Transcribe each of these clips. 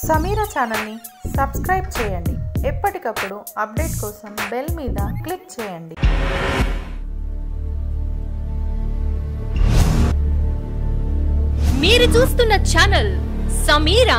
సమీరా ఛానల్ని సబ్స్క్రైబ్ చేయండి ఎప్పటికప్పుడు అప్డేట్ కోసం బెల్ మీద క్లిక్ చేయండి మీరు చూస్తున్న ఛానల్ సమీరా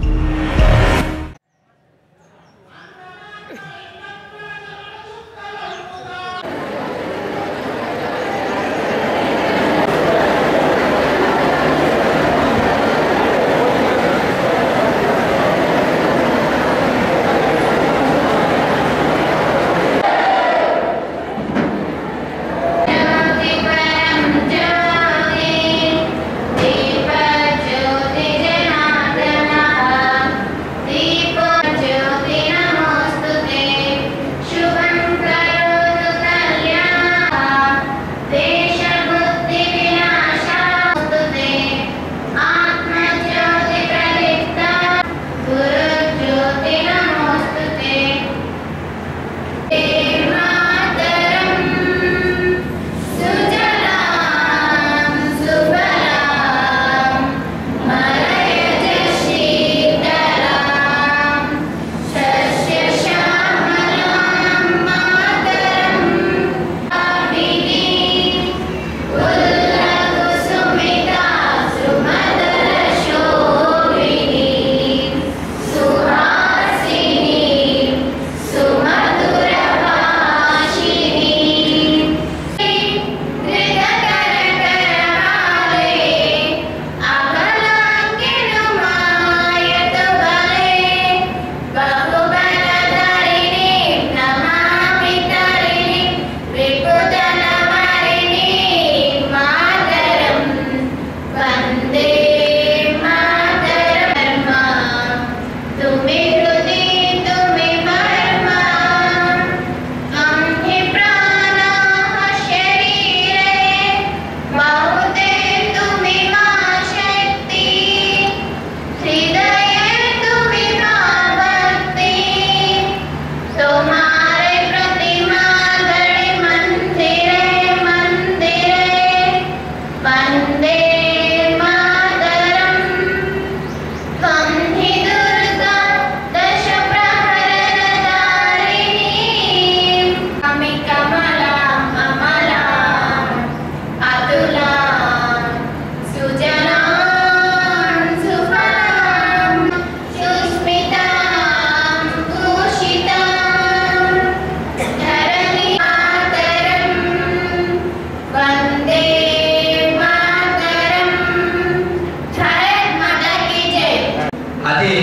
అతి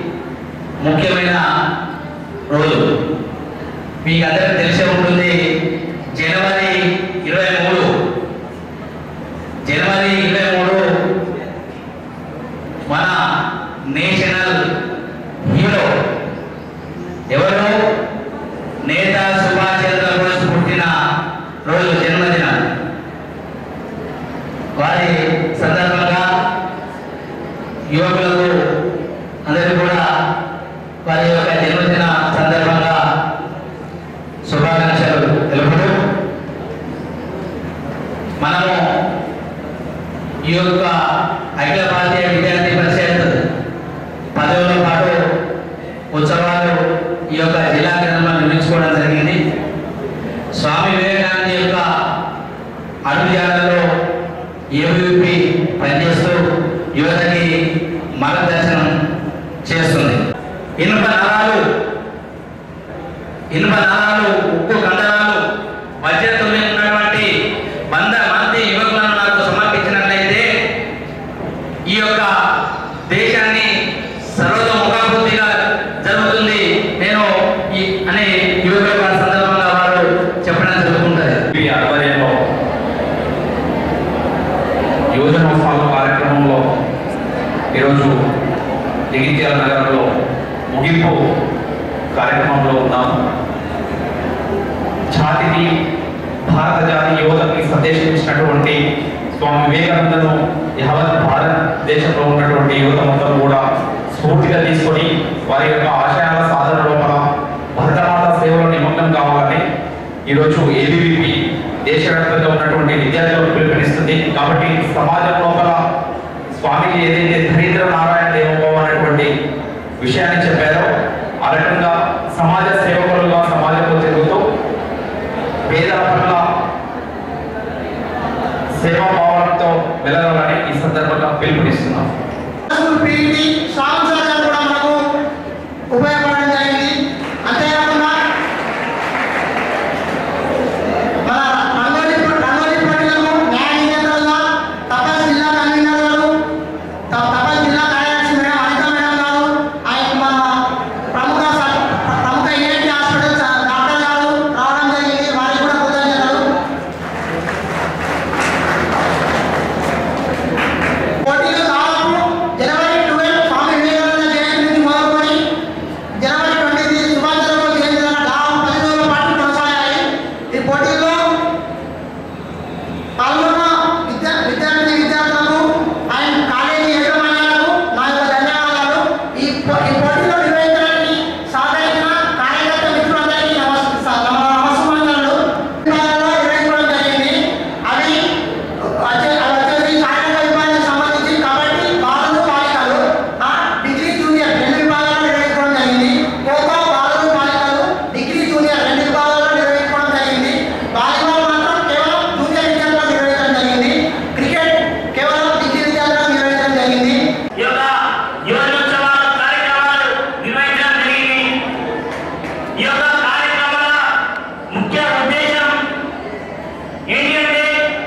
ముఖ్యమైన రోజు మీకు అందరికీ తెలిసే ఉంటుంది జనవరి ఇరవై మూడు జనవరి ఇరవై మూడు మన నేషనల్ హీరో ఎవరు నేత సుభాష్ చంద్రబోస్ పుట్టిన రోజు జన్మదినం వారి సందర్భంగా యువకులకు అందరికీ కూడా వారి యొక్క జన్మదిన సందర్భంగా శుభాకాంక్షలు తెలుపుతూ మనము ఈ యొక్క అఖిల భారతీయ విద్యార్థి పరిషత్ పదవుల పాటు ఉత్సవాలు ఈ యొక్క జిల్లా కేంద్రంలో నిర్మించుకోవడం జరిగింది స్వామి వివేకానంద యొక్క అడుగుజాడలో ఏబీపీ పనిచేస్తూ యువతకి మార్గదర్శనం చేస్తుంది ఇనుప నరాలు ఇనుప నరాలు ఉక్కు కండరాలు మధ్యతో ఉన్నటువంటి వంద మంది యువకులను నాకు సమర్పించినట్లయితే ఈ యొక్క దేశాన్ని సర్వతోముఖాభివృద్ధిగా జరుగుతుంది నేను ఈ అనే యువకుల సందర్భంగా వారు చెప్పడం జరుగుతుంటుంది ఈ ఆధ్వర్యంలో యువజనోత్సవాల కార్యక్రమంలో ఈరోజు జగిత్యాల నగరంలో ముగింపు కార్యక్రమంలో ఉన్నాము ఛాతిని భారత జాతి యువతకి సందేశం ఇచ్చినటువంటి స్వామి వివేకానందను యావత్ భారతదేశంలో ఉన్నటువంటి యువత మొత్తం కూడా స్ఫూర్తిగా తీసుకొని వారి యొక్క ఆశయాల సాధన లోపల భరతమాత సేవలో నిమగ్నం కావాలని ఈరోజు ఏబీవీపీ దేశవ్యాప్తంగా ఉన్నటువంటి విద్యార్థులకు పిలుపునిస్తుంది కాబట్టి సమాజం లోపల స్వామిజీ ఏదైతే ధరిత్ర నారాయణ దేవోభవ అనేటువంటి విషయాన్ని చెప్పారో ఆ రకంగా సమాజ సేవకులుగా సమాజంలో తిరుగుతూ పేదల పట్ల సేవా భావనతో వెలగాలని ఈ సందర్భంగా పిలుపునిస్తున్నాం పీఈటీ సాంగ్ సహకారం కూడా మనకు ఉపయోగపడడం జరిగింది అంతేకాకుండా మన రంగోలి రంగోలి పోటీలకు న్యాయ నియంత్రణగా తపస్ జిల్లా కన్వీనర్ గారు త- తపస్ జిల్లా కార్యదర్శి మేడం అనిత మేడం గారు ఆయన మన ప్రముఖ స- ప్రముఖ ఏఎన్టీ హాస్పిటల్ స- డాక్టర్ గారు రావడం జరిగింది వారికి కూడా కృతజ్ఞతలు పోటీలు దాదాపు జనవరి ట్వెల్వ్ స్వామి వివేకానంద జయంతి నుంచి మొదలుకొని జనవరి ట్వంటీ త్రీ సుభాష్ చంద్రబోస్ జయంతి దాకా దాదాపు పది రోజుల పాటు కొనసాగాయి ఈ పోటీల్లో పాల్గొన్న విద్యా విద్యార్థి విద్యార్థులకు ఆయన కాలేజీ యాజమాన్యాలకు నా యొక్క ధన్యవాదాలు ఈ పో- ఈ పోటీలో నిర్వహించడానికి సహకరించిన కార్యకర్త మిత్రులందరికీ నమస్ నమ నమస్కారాలు విభాగాల్లో నిర్వహించడం జరిగింది అవి వచ్చే అవి వచ్చేసి కార్యకర్త విభాగానికి సంబంధించి కబడ్డీ బాలలు బాలికలు ఆ డిగ్రీ జూనియర్ రెండు విభాగాల్లో నిర్వహించడం జరిగింది ఖోఖో బాలలు బాలికలు డిగ్రీ జూనియర్ రెండు విభాగాల్లో నిర్వహించడం జరిగింది వాలీబాల్ మాత్రం కేవలం జూనియర్ విద్యార్థులకు నిర్వహించడం జరిగింది క్రికెట్ కేవలం డిగ్రీ విద్యార్థులకు నిర్వహించడం జరిగింది ఈ యొక్క యువజనోత్సవాల కార్యక్రమాలు నిర్వహించడం జరిగింది ఈ యొక్క కార్యక్రమాల ముఖ్య ఉద్దేశం ఏంటి అంటే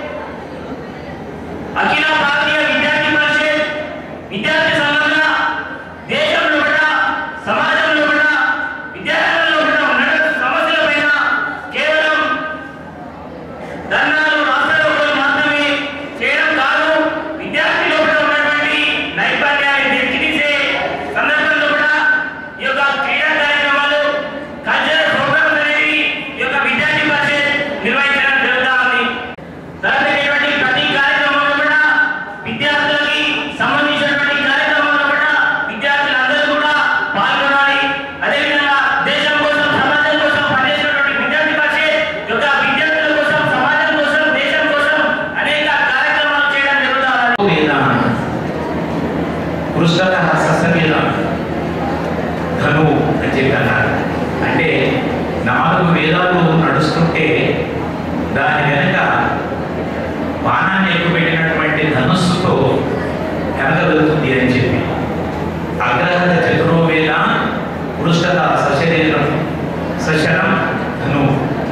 అఖిల భారతీయ విద్యార్థి పరిషత్ విద్యార్థి సంఘంగా దేశంలో కూడా సమాజంలో కూడా విద్యార్థులలో కూడా ఉన్న సమస్యలపైన కేవలం ధర్నాలు రాష్ట్రాలు మాత్రమే చేయడం కాదు విద్యార్థిలో కూడా ఉన్నటువంటి నైపుణ్యాన్ని వెలికితీసే సందర్భంలో కూడా ఈ యొక్క క్రీడా కార్యక్రమాలు కల్చరల్ ప్రోగ్రామ్స్ అనేవి ఈ యొక్క విద్యార్థి పరిషత్ నిర్వహించడం జరుగుతా ఉంది జరిగేటువంటి ప్రతి కార్యక్రమంలో కూడా విద్యార్థులకి సంబంధించినటువంటి కార్యక్రమంలో కూడా విద్యార్థులందరూ కూడా పాల్గొనాలి అదేవిధంగా దేశం కోసం సమాజం కోసం పనిచేసినటువంటి విద్యార్థి పరిషత్ యొక్క విద్యార్థుల కోసం సమాజం కోసం దేశం కోసం అనేక కార్యక్రమాలు చేయడం జరుగుతా ఉంది వేద కృష్ణత సస్యవేద ధను అని చెప్పి అన్నారు అంటే నాలుగు వేదాలు నడుస్తుంటే దాని వెనక బాణాన్ని ఎక్కుపెట్టినటువంటి ధనుస్సుతో వెనకగలుగుతుంది అని చెప్పి అగ్రహత చతుర్వేద పృష్ఠత సశరీరం సశరం ధను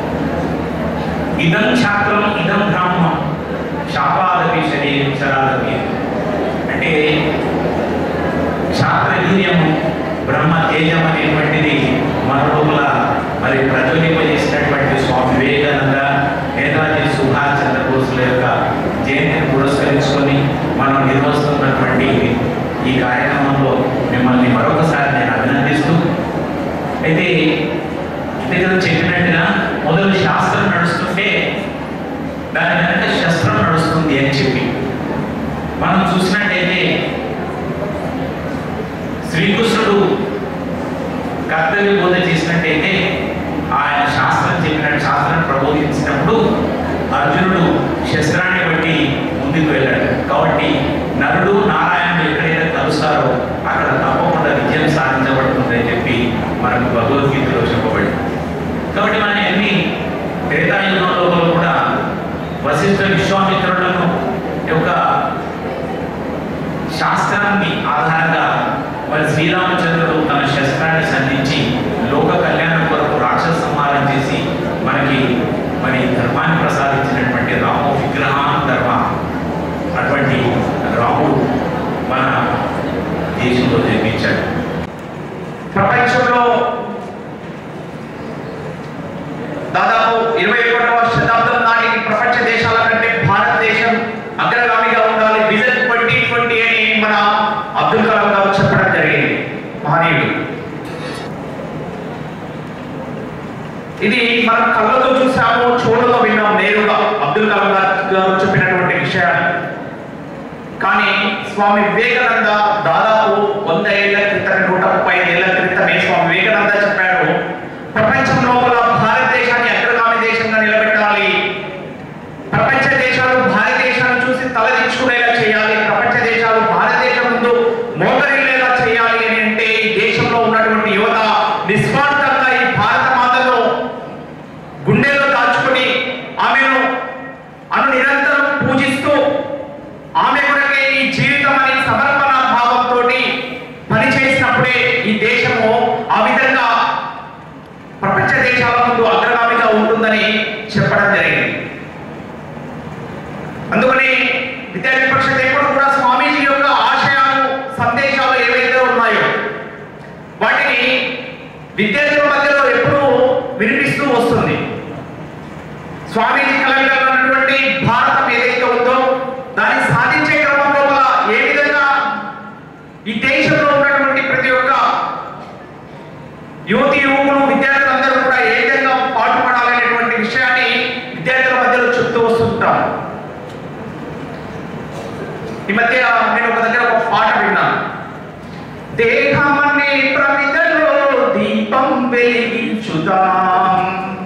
ఇదం ఛాత్రం ఇదం బ్రాహ్మం శాపాదపి శరీరం చరాదపి అంటే క్షాత్రవీర్యము బ్రహ్మ తేజం అనేటువంటిది మన లోపల మరి ప్రజ్వలింపజేసినటువంటి స్వామి వివేకానంద నేతాజీ సుభాష్ చంద్రబోసుల యొక్క జయంతిని పురస్కరించుకొని మనం నిర్వహిస్తున్నటువంటి ఈ కార్యక్రమంలో మిమ్మల్ని మరొకసారి నేను అభినందిస్తూ అయితే ఇంతకు చెప్పినట్టుగా మొదలు శాస్త్రం నడుస్తుంటే దాని వెనక శస్త్రం నడుస్తుంది అని చెప్పి మనం చూసినట్టయితే శ్రీకృష్ణుడు కర్తవ్య బోధ చేసినట్టయితే ఆయన శాస్త్రం చెప్పినట్టు శాస్త్రం ప్రబోధించినప్పుడు అర్జునుడు శస్త్రాన్ని బట్టి ముందుకు వెళ్ళాడు కాబట్టి నరుడు నారాయణుడు ఎక్కడైతే కలుస్తారో అక్కడ తప్పకుండా విజయం సాధించబడుతుందని చెప్పి మనకు భగవద్గీతలో చెప్పబడింది కాబట్టి మన అన్ని త్రేతాయుగంలో కూడా వశిష్ఠ విశ్వామిత్రులను యొక్క శాస్త్రాన్ని ఆధారంగా మరి శ్రీరామచంద్రుడు తన శస్త్రాన్ని సంధించి లోక కళ్యాణం కొరకు రాక్షస సంహారం చేసి మనకి మరి ధర్మాన్ని ప్రసాదించినటువంటి రాము విగ్రహాన్ ధర్మ అటువంటి రాముడు మన దేశంలో జన్మించాడు ప్రపంచంలో దాదాపు ఇరవై ఒకటవ శతాబ్దం నాటికి ప్రపంచ దేశాల కంటే భారతదేశం అగ్రగామిగా ఉండాలి విజన్ ట్వంటీ ట్వంటీ అని మన అబ్దుల్ కలాం గారు చెప్పడం జరిగింది మహనీయుడు ఇది మనం కళ్ళతో చూసాము చూడలో విన్నాం నేరుగా అబ్దుల్ కలాం గారు చెప్పినటువంటి విషయాన్ని కానీ స్వామి వివేకానంద దాదాపు వంద ఏళ్ల క్రితం నూట ముప్పై ఏళ్ల క్రితమే స్వామి వివేకానంద చెప్పారు ప్రపంచం లోపల భారతదేశాన్ని అగ్రగామి దేశంగా నిలబెట్టాలి ప్రపంచ దేశాలు భారతదేశాన్ని చూసి తలదించుకునేలా చేయాలి ప్రపంచ దేశాలు భారతదేశం ముందు మోకరిల్లేలా చేయాలి అని అంటే ఈ దేశ చేసినప్పుడే ఈ దేశము ఆ విధంగా ప్రపంచ దేశాల ముందు అగ్రగామిగా ఉంటుందని చెప్పడం జరిగింది అందుకని విద్యార్థి పరిషత్ ఎప్పుడు కూడా స్వామీజీ యొక్క ఆశయాలు సందేశాలు ఏవైతే ఉన్నాయో వాటిని విద్యార్థుల మధ్యలో ఎప్పుడూ వినిపిస్తూ వస్తుంది స్వామీజీ కలగలిగినటువంటి భారతం ఏదైతే ఉందో దాన్ని సాధించే క్రమంలో వల్ల ఏ విధంగా ఈ దేశంలో ఉన్నటువంటి ప్రతి ఒక్క యువతి యువకులు విద్యార్థులందరూ కూడా ఏ విధంగా పాటుపడాలనేటువంటి విషయాన్ని విద్యార్థుల మధ్యలో చెప్తూ వస్తుంటారు ఈ మధ్య నేను ఒక దగ్గర ఒక పాట విన్నాను దేహమనే ప్రమిదలో దీపం వెలిగించుదాం